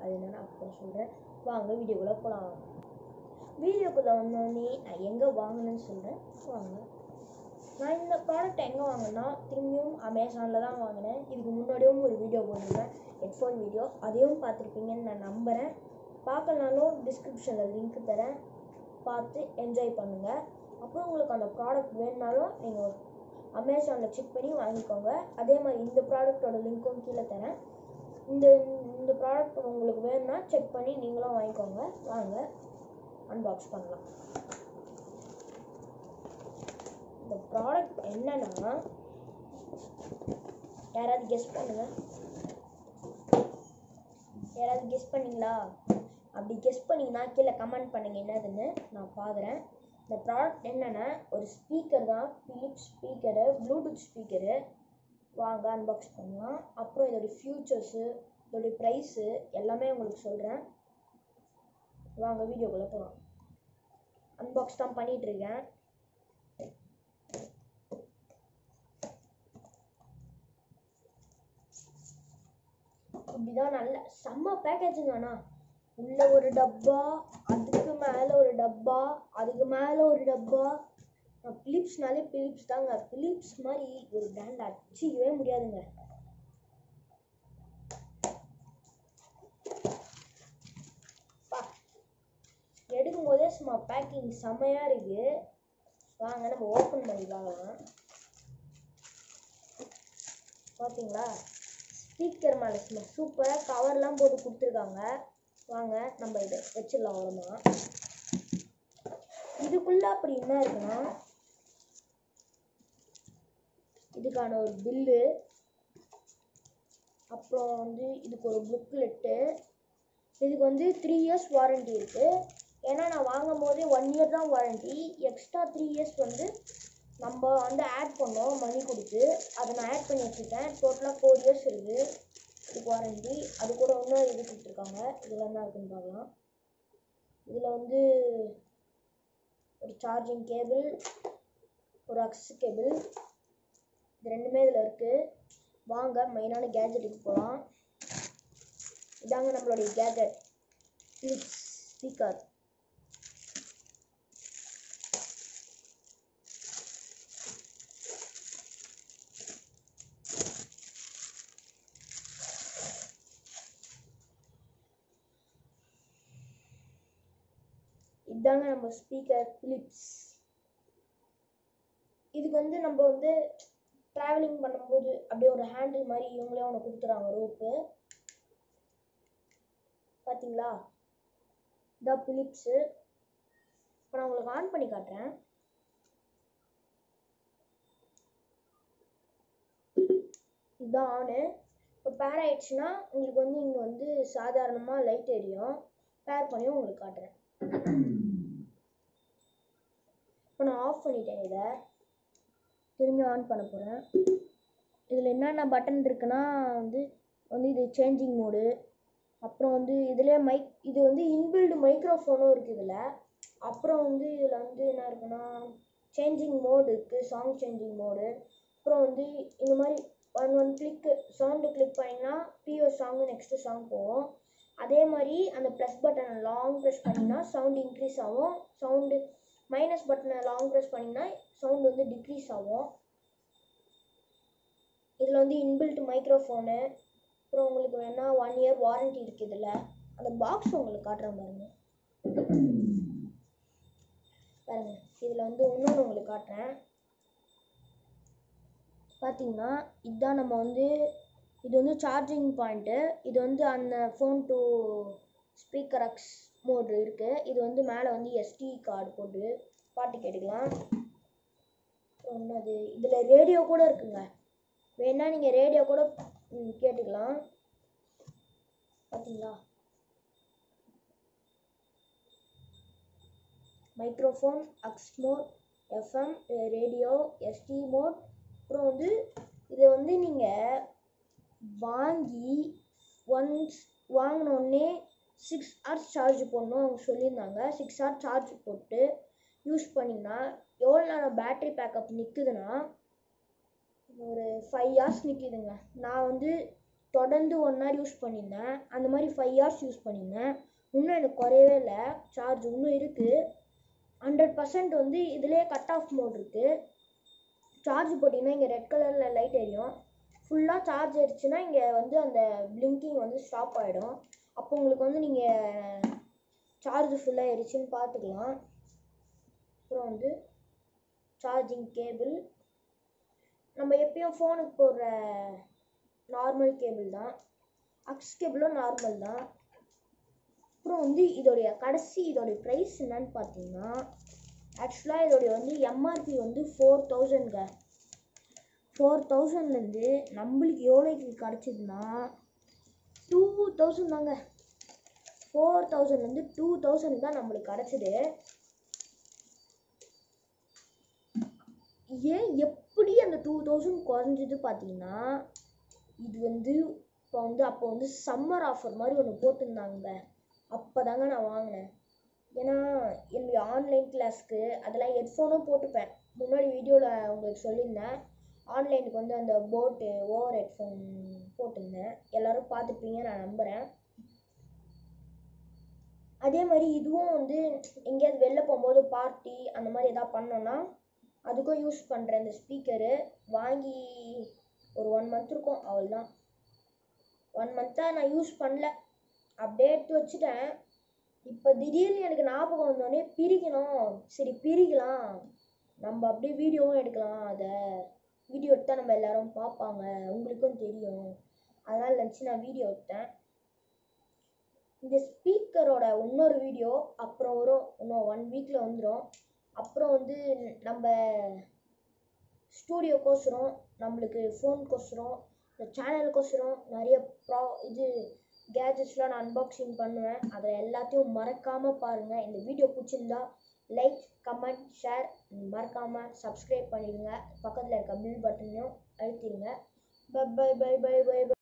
அது என்னென்னு அப்புறம் சொல்கிறேன் வாங்க வீடியோக்குள்ளே போகலாம் வீடியோக்குள்ளே வந்தோடனே நான் எங்கே வாங்கினேன்னு சொல்கிறேன் வாங்க நான் இந்த ப்ராடக்ட் எங்கே வாங்கினேன்னா திரும்பியும் அமேசானில் தான் வாங்கினேன் இதுக்கு முன்னாடியும் ஒரு வீடியோ போட்டிருந்தேன் ஹெட்ஃபோன் வீடியோ அதையும் பார்த்துருப்பீங்கன்னு நான் நம்புகிறேன் பார்க்கலனாலும் டிஸ்கிரிப்ஷனில் லிங்க் தரேன் பார்த்து என்ஜாய் பண்ணுங்கள் அப்புறம் உங்களுக்கு அந்த ப்ராடக்ட் வேணுனாலும் நீங்கள் அமேசானில் செக் பண்ணி வாங்கிக்கோங்க அதே மாதிரி இந்த ப்ராடக்ட்டோட லிங்க்கும் கீழே தரேன் இந்த இந்த ப்ராடக்ட் உங்களுக்கு வேணும்னா செக் பண்ணி நீங்களும் வாங்கிக்கோங்க வாங்க அன்பாக்ஸ் பண்ணலாம் இந்த ப்ராடக்ட் என்னன்னா யாராவது கெஸ் பண்ணுங்க யாராவது கெஸ் பண்ணீங்களா அப்படி கெஸ் பண்ணீங்கன்னா கீழே கமெண்ட் பண்ணுங்க என்னதுன்னு நான் பார்க்குறேன் இந்த ப்ராடக்ட் என்னென்னா ஒரு ஸ்பீக்கர் தான் பிலிப்ஸ் ஸ்பீக்கரு ப்ளூடூத் ஸ்பீக்கரு வாங்க அன்பாக்ஸ் பண்ணலாம் அப்புறம் இதோடைய ஃபியூச்சர்ஸு இதோடைய ப்ரைஸு எல்லாமே உங்களுக்கு சொல்கிறேன் வாங்க வீடியோக்குள்ளே போகலாம் அன்பாக்ஸ் தான் பண்ணிகிட்ருக்கேன் இப்படிதான் நல்ல செம்ம பேக்கேஜிங் அண்ணா உள்ள ஒரு டப்பா அதுக்கு மேலே ஒரு டப்பா அதுக்கு மேலே ஒரு டப்பா நான் பிலிப்ஸ்னாலே பிலிப்ஸ் தாங்க பிலிப்ஸ் மாதிரி ஒரு பிராண்ட் அடிச்சிக்கவே முடியாதுங்க பா எடுக்கும் போதே சும்மா பேக்கிங் செம்மையாக இருக்கு வாங்க நம்ம ஓப்பன் பண்ணி பார்க்கலாம் பார்த்தீங்களா ஸ்பீக்கர் மேலே சும்மா சூப்பராக கவர்லாம் போட்டு கொடுத்துருக்காங்க வாங்க நம்ம இதை வச்சிடலாம் ஓரமாக இதுக்குள்ள அப்படி என்ன இருக்குன்னா இதுக்கான ஒரு பில்லு அப்புறம் வந்து இதுக்கு ஒரு புக்லெட்டு இதுக்கு வந்து த்ரீ இயர்ஸ் வாரண்டி இருக்குது ஏன்னா நான் வாங்கும் போதே ஒன் இயர் தான் வாரண்டி எக்ஸ்ட்ரா த்ரீ இயர்ஸ் வந்து நம்ம வந்து ஆட் பண்ணோம் மணி கொடுத்து அதை நான் ஆட் பண்ணி வச்சுருக்கேன் டோட்டலாக ஃபோர் இயர்ஸ் இருக்குது இதுக்கு வாரண்டி அது கூட இன்னும் இது கொடுத்துருக்காங்க இதில் என்ன இருக்குன்னு பார்க்கலாம் இதில் வந்து ஒரு சார்ஜிங் கேபிள் ஒரு அக்ஸ் கேபிள் இது ரெண்டுமே இதில் இருக்குது வாங்க மெயினான கேஜெட்டுக்கு போகலாம் இதாங்க நம்மளுடைய கேஜெட் ஃபிலிப்ஸ் ஸ்பீக்கர் இதாங்க நம்ம ஸ்பீக்கர் பிலிப்ஸ் இதுக்கு வந்து நம்ம வந்து ட்ராவலிங் பண்ணும்போது அப்படியே ஒரு ஹேண்டில் மாதிரி இவங்களே ஒன்று கொடுத்துறாங்க ரோப்பு பார்த்தீங்களா இதான் பிலிப்ஸு இப்போ நான் உங்களுக்கு ஆன் பண்ணி காட்டுறேன் இதுதான் ஆனு இப்போ பேர் ஆயிடுச்சுன்னா உங்களுக்கு வந்து இங்கே வந்து சாதாரணமாக லைட் எரியும் பேர் பண்ணி உங்களுக்கு காட்டுறேன் இப்போ நான் ஆஃப் பண்ணிட்டேன் இதை திரும்பி ஆன் பண்ண போகிறேன் இதில் என்னென்ன பட்டன் இருக்குன்னா வந்து வந்து இது சேஞ்சிங் மோடு அப்புறம் வந்து இதில் மைக் இது வந்து இன்பில்டு மைக்ரோஃபோனும் இருக்குது இதில் அப்புறம் வந்து இதில் வந்து என்ன இருக்குன்னா சேஞ்சிங் மோடு இருக்குது சாங் சேஞ்சிங் மோடு அப்புறம் வந்து இந்த மாதிரி one one click sound click பண்ணிங்கன்னா ப்ரீவியஸ் சாங்கு நெக்ஸ்ட்டு சாங் போகும் அதே மாதிரி அந்த ப்ளஸ் பட்டனை லாங் ப்ரெஸ் பண்ணிங்கன்னா சவுண்ட் இன்க்ரீஸ் ஆகும் சவுண்டு மைனஸ் பட்டனை லாங் ப்ரெஸ் பண்ணிங்கன்னா சவுண்ட் வந்து டிக்ரீஸ் ஆகும் இதில் வந்து இன்பில்ட் மைக்ரோஃபோனு அப்புறம் உங்களுக்கு வேணா ஒன் இயர் வாரண்டி இருக்குது இதில் அந்த பாக்ஸ் உங்களுக்கு காட்டுறேன் பாருங்க பாருங்க இதில் வந்து இன்னொன்று உங்களுக்கு காட்டுறேன் பார்த்தீங்கன்னா இதுதான் நம்ம வந்து இது வந்து சார்ஜிங் பாயிண்ட்டு இது வந்து அந்த phone to speaker aux mode இருக்குது இது வந்து மேலே வந்து எஸ்டி கார்டு போட்டு பாட்டு கேட்டுக்கலாம் அப்புறம் என்னது இதில் ரேடியோ கூட இருக்குங்க வேணா நீங்கள் ரேடியோ கூட ம், கேட்டுக்கலாம் பார்த்தீங்களா microphone aux mode FM radio SD mode அப்புறம் வந்து இதை வந்து நீங்கள் வாங்கி ஒன்ஸ் வாங்கினோடனே சிக்ஸ் ஹவர்ஸ் சார்ஜ் போடணும் அவங்க சொல்லியிருந்தாங்க சிக்ஸ் ஹவர்ஸ் சார்ஜ் போட்டு யூஸ் பண்ணிங்கன்னா எவ்வளோ நேரம் பேட்டரி பேக்கப் நிற்குதுன்னா ஒரு ஃபைவ் ஹவர்ஸ் நிற்கிதுங்க நான் வந்து தொடர்ந்து ஒன் ஹவர் யூஸ் பண்ணியிருந்தேன் அந்த மாதிரி ஃபைவ் ஹவர்ஸ் யூஸ் பண்ணியிருந்தேன் இன்னும் எனக்கு குறையவே இல்லை சார்ஜ் இன்னும் இருக்குது ஹண்ட்ரட் பர்சன்ட் வந்து இதுலேயே கட் ஆஃப் மோட் இருக்குது சார்ஜ் போட்டிங்கன்னா இங்கே ரெட் கலரில் லைட் எரியும் ஃபுல்லாக சார்ஜ் ஆயிடுச்சுன்னா இங்கே வந்து அந்த பிளிங்கிங் வந்து ஸ்டாப் ஆகிடும் அப்போ உங்களுக்கு வந்து நீங்கள் சார்ஜ் ஃபுல்லாக ஆயிடுச்சுன்னு பார்த்துக்கலாம் அப்புறம் வந்து சார்ஜிங் கேபிள் நம்ம எப்பயும் ஃபோனுக்கு போடுற நார்மல் கேபிள் தான் அக்ஸ் கேபிளும் நார்மல் தான் அப்புறம் வந்து இதோடைய கடைசி இதோடைய ப்ரைஸ் என்னன்னு பார்த்தீங்கன்னா ஆக்சுவலாக இதோடைய வந்து எம்ஆர்பி வந்து ஃபோர் தௌசண்ட்ங்க ஃபோர் தௌசண்ட்லேருந்து நம்மளுக்கு எவ்வளோக்கு கிடச்சிதுன்னா டூ தௌசண்ட் தாங்க ஃபோர் தௌசண்ட்லேருந்து டூ தௌசண்ட் தான் நம்மளுக்கு கிடச்சிது ஏன் எப்படி அந்த டூ தௌசண்ட் குறைஞ்சது பார்த்தீங்கன்னா இது வந்து இப்போ வந்து அப்போ வந்து சம்மர் ஆஃபர் மாதிரி ஒன்று போட்டிருந்தாங்க அப்போ தாங்க நான் வாங்கினேன் ஏன்னா என்னுடைய ஆன்லைன் கிளாஸ்க்கு அதெல்லாம் ஹெட்ஃபோனும் போட்டுப்பேன் முன்னாடி வீடியோவில் உங்களுக்கு சொல்லியிருந்தேன் ஆன்லைனுக்கு வந்து அந்த போட்டு ஓவர் ஹெட்ஃபோன் போட்டிருந்தேன் எல்லோரும் பார்த்துப்பீங்க நான் நம்புகிறேன் அதே மாதிரி இதுவும் வந்து எங்கேயாவது வெளில போகும்போது பார்ட்டி அந்த மாதிரி எதாவது பண்ணோன்னா அதுக்கும் யூஸ் பண்ணுறேன் இந்த ஸ்பீக்கரு வாங்கி ஒரு ஒன் மந்த் இருக்கும் அவ்வளோதான் ஒன் மந்த்தாக நான் யூஸ் பண்ணல அப்படியே எடுத்து வச்சுட்டேன் இப்போ திடீர்னு எனக்கு ஞாபகம் வந்தோடனே பிரிக்கணும் சரி பிரிக்கலாம் நம்ம அப்படியே வீடியோவும் எடுக்கலாம் அதை வீடியோ எடுத்தால் நம்ம எல்லாரும் பார்ப்பாங்க உங்களுக்கும் தெரியும் அதனால் நினச்சி நான் வீடியோ எடுத்தேன் இந்த ஸ்பீக்கரோட இன்னொரு வீடியோ அப்புறம் வரும் இன்னும் ஒன் வீக்கில் வந்துடும் அப்புறம் வந்து நம்ம ஸ்டூடியோக்கோசரம் நம்மளுக்கு ஃபோனுக்கோசரம் இந்த சேனலுக்கோசரம் நிறைய ப்ரா இது கேஜெட்ஸ்லாம் நான் அன்பாக்சிங் பண்ணுவேன் அதை எல்லாத்தையும் மறக்காமல் பாருங்கள் இந்த வீடியோ பிடிச்சிருந்தா லைக் கமெண்ட் ஷேர் மறக்காமல் சப்ஸ்கிரைப் பண்ணிடுங்க பக்கத்தில் இருக்க பில் பட்டனையும் அழுத்திடுங்க bye bye bye bye by